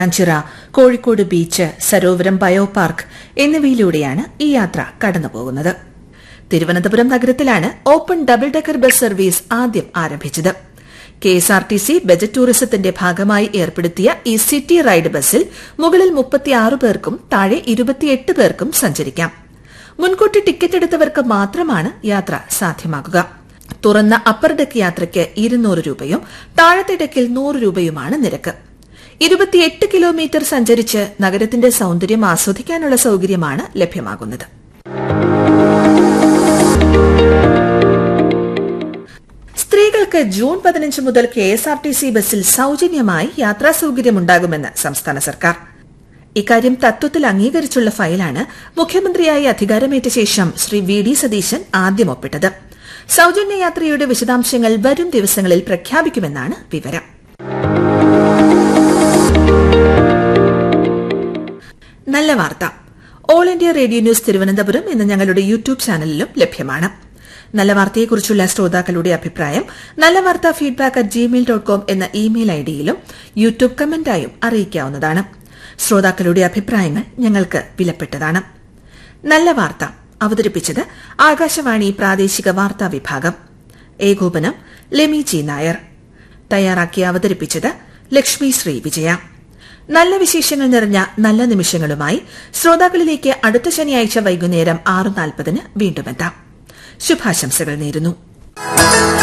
അഞ്ചിറ Kozhikode beach Sarovaram bio park എന്നിവയിലൂടെയാണ് ഈ യാത്ര കടന്നുപോകുന്നത് തിരുവനന്തപുരം നഗരത്തിലാണ് open double decker bus service ആദ്യം ആരംഭിച്ചത് K S R T C budget ടൂറിസത്തിന്റെ ഭാഗമായി ഏർപ്പെടുത്തിയ ഈ സിറ്റി റൈഡ് ബസ്സിൽ മുകളിൽ മുപ്പത്തിയാറ് പേർക്കും താഴെ ഇരുപത്തിയെട്ട് പേർക്കും സഞ്ചരിക്കാം മുൻകൂട്ടി ടിക്കറ്റ് എടുത്തവർക്ക് മാത്രമാണ് യാത്ര സാധ്യമാകുക തുറന്ന അപ്പർ ഡെക്ക് യാത്രയ്ക്ക് ഇരുന്നൂറ് രൂപയും താഴത്തെ ഡെക്കിൽ നൂറ് രൂപയുമാണ് നിരക്ക് ഇരുപത്തിയെട്ട് കിലോമീറ്റർ സഞ്ചരിച്ച് നഗരത്തിന്റെ സൌന്ദര്യം ആസ്വദിക്കാനുള്ള സൌകര്യമാണ് ലഭ്യമാകുന്നത് സ്ത്രീകൾക്ക് ജൂൺ പതിനഞ്ച് മുതൽ K S R T C ബസ്സിൽ സൌജന്യമായി യാത്രാ സൌകര്യമുണ്ടാകുമെന്ന് സംസ്ഥാന സർക്കാർ ഇക്കാര്യം തത്വത്തിൽ അംഗീകരിച്ചുള്ള ഫയലാണ് മുഖ്യമന്ത്രിയായി അധികാരമേറ്റ ശേഷം ശ്രീ വി ഡി സതീശൻ ആദ്യം ഒപ്പിട്ടത് സൌജന്യ യാത്രയുടെ വിശദാംശങ്ങൾ വരും ദിവസങ്ങളിൽ പ്രഖ്യാപിക്കുമെന്നാണ് വിവരം നല്ല വാർത്ത All India Radio News Thiruvananthapuram ഇന്ന് ഞങ്ങളുടെ യൂട്യൂബ് ചാനലിലും ലഭ്യമാണ് നല്ല വാർത്തയെക്കുറിച്ചുള്ള ശ്രോതാക്കളുടെ അഭിപ്രായം നല്ല വാർത്ത feedback at Gmail dot com എന്ന ഇമെയിൽ ഐഡിയിലും യൂട്യൂബ് കമന്റായും അറിയിക്കാവുന്നതാണ് ശ്രോതാക്കളുടെ അഭിപ്രായങ്ങൾ ഞങ്ങൾക്ക് വിലപ്പെട്ടതാണ് നല്ല വാർത്ത അവതരിപ്പിച്ചത് ആകാശവാണി പ്രാദേശിക വാർത്താ വിഭാഗം ഏകോപനം ലെമി ജി നായർ തയ്യാറാക്കി അവതരിപ്പിച്ചത് ലക്ഷ്മി ശ്രീ വിജയ നല്ല വിശേഷങ്ങൾ നിറഞ്ഞ നല്ല നിമിഷങ്ങളുമായി ശ്രോതാക്കളിലേക്ക് അടുത്ത ശനിയാഴ്ച വൈകുന്നേരം ആറ് നാൽപ്പതിന് വീണ്ടും എത്താം ശുഭാശംസകൾ നേരുന്നു